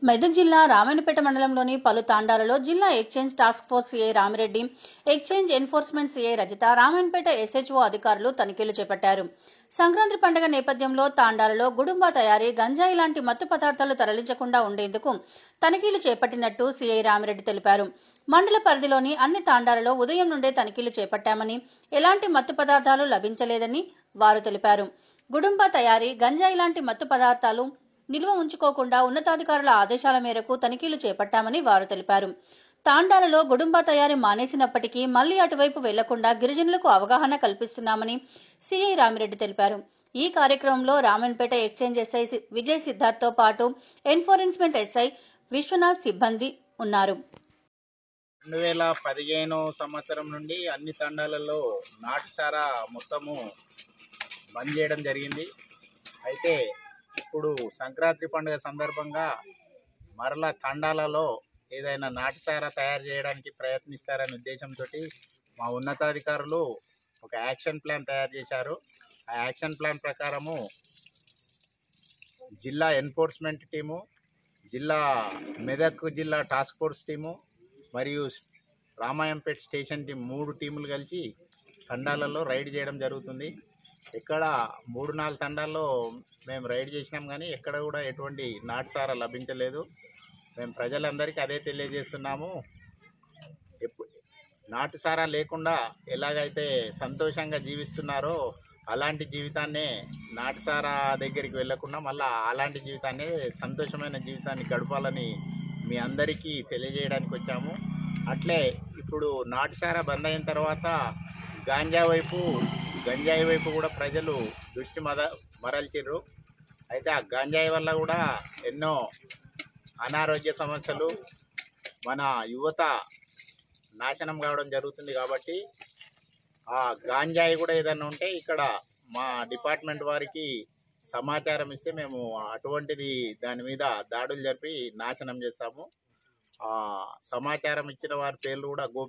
మెదక్ జిల్లా రామాయణపేట మండలంలోని పలు తాండాలలో జిల్లా exchange task force CI Ramireddy exchange enforcement CI Rajitha Ramayampet SHO అధికారులు తనిఖీలు చేపట్టారు సంక్రాంతి పండుగ నేపథ్యంలో తాండాలలో గుడుంబా తయారీ గంజాయి లాంటి మత్తు పదార్థాలు తరలించకుండా ఉండేందుకు తనిఖీలు చేపట్టినట్టు సిఐ రామిరెడ్డి తెలిపారు మండల పరిధిలోని అన్ని తాండాలలో ఉదయం నుండే తనిఖీలు చేపట్టామని ఎలాంటి మత్తు పదార్థాలు లభించలేదని వారు తెలిపారు గుడుంబా తయారీ గంజాయి లాంటి మత్తు పదార్థాలు నిల్వ ఉంచుకోకుండా ఉన్నతాధికారుల ఆదేశాల మేరకు తనిఖీలు చేపట్టామని వారు తెలిపారు తాండాలలో గుడుంబా తయారీ మానేసినప్పటికీ మళ్లీ అటువైపు వెళ్లకుండా గిరిజనులకు అవగాహన కల్పిస్తున్నామని సిఐ రామిరెడ్డి తెలిపారు ఈ కార్యక్రమంలో రామన్పేట ఎక్స్చేంజ్ ఎస్ఐ సి- విజయ్ సిద్ధార్థ్ తో పాటు ఎన్ఫోర్స్మెంట్ ఎస్ఐ విశ్వనాథ్ సిబ్బంది ఉన్నారు రెండు వేల పదిహేను సంవత్సరం నుండి అన్ని తండాలలో నాటుసారా మొత్తము బంద్ చేయడం జరిగింది అయితే ఇప్పుడు సంక్రాంతి పండుగ సందర్భంగా మరలా తండాలలో ఏదైనా నాటుసారా తయారు చేయడానికి ప్రయత్నిస్తారనే ఉద్దేశంతో మా ఉన్నతాధికారులు ఒక యాక్షన్ ప్లాన్ తయారు చేశారు ఆ యాక్షన్ ప్లాన్ ప్రకారము జిల్లా ఎన్ఫోర్స్మెంట్ టీము జిల్లా మెదక్ జిల్లా టాస్క్ ఫోర్స్ టీము మరియు రామాయంపేట్ స్టేషన్ టీం మూడు టీములు కలిసి తండాలలో రైడ్ చేయడం జరుగుతుంది ఇక్కడ మూడు నాలుగు తండాల్లో మేము రైడ్ చేసినాం కానీ ఎక్కడ కూడా ఎటువంటి నాటుసారా లభించలేదు మేము ప్రజలందరికీ అదే తెలియజేస్తున్నాము ఎప్పు నాటుసారా లేకుండా ఎలాగైతే సంతోషంగా జీవిస్తున్నారో అలాంటి జీవితాన్నే నాటుసారా దగ్గరికి వెళ్ళకుండా మళ్ళీ అలాంటి జీవితాన్ని సంతోషమైన జీవితాన్ని గడపాలని మీ అందరికీ తెలియజేయడానికి వచ్చాము అట్లే ఇప్పుడు నాటుసారా బంద్ అయిన తర్వాత గాంజా వైపు గంజాయి వైపు కూడా ప్రజలు దృష్టి మద మరల్చిర్రు అయితే ఆ గంజాయి వల్ల కూడా ఎన్నో అనారోగ్య సమస్యలు మన యువత నాశనం కావడం జరుగుతుంది కాబట్టి ఆ గాంజాయి కూడా ఏదైనా ఉంటే ఇక్కడ మా డిపార్ట్మెంట్ వారికి సమాచారం ఇస్తే మేము అటువంటిది దాని మీద దాడులు జరిపి నాశనం చేస్తాము ఆ సమాచారం ఇచ్చిన వారి పేర్లు కూడా గోప్య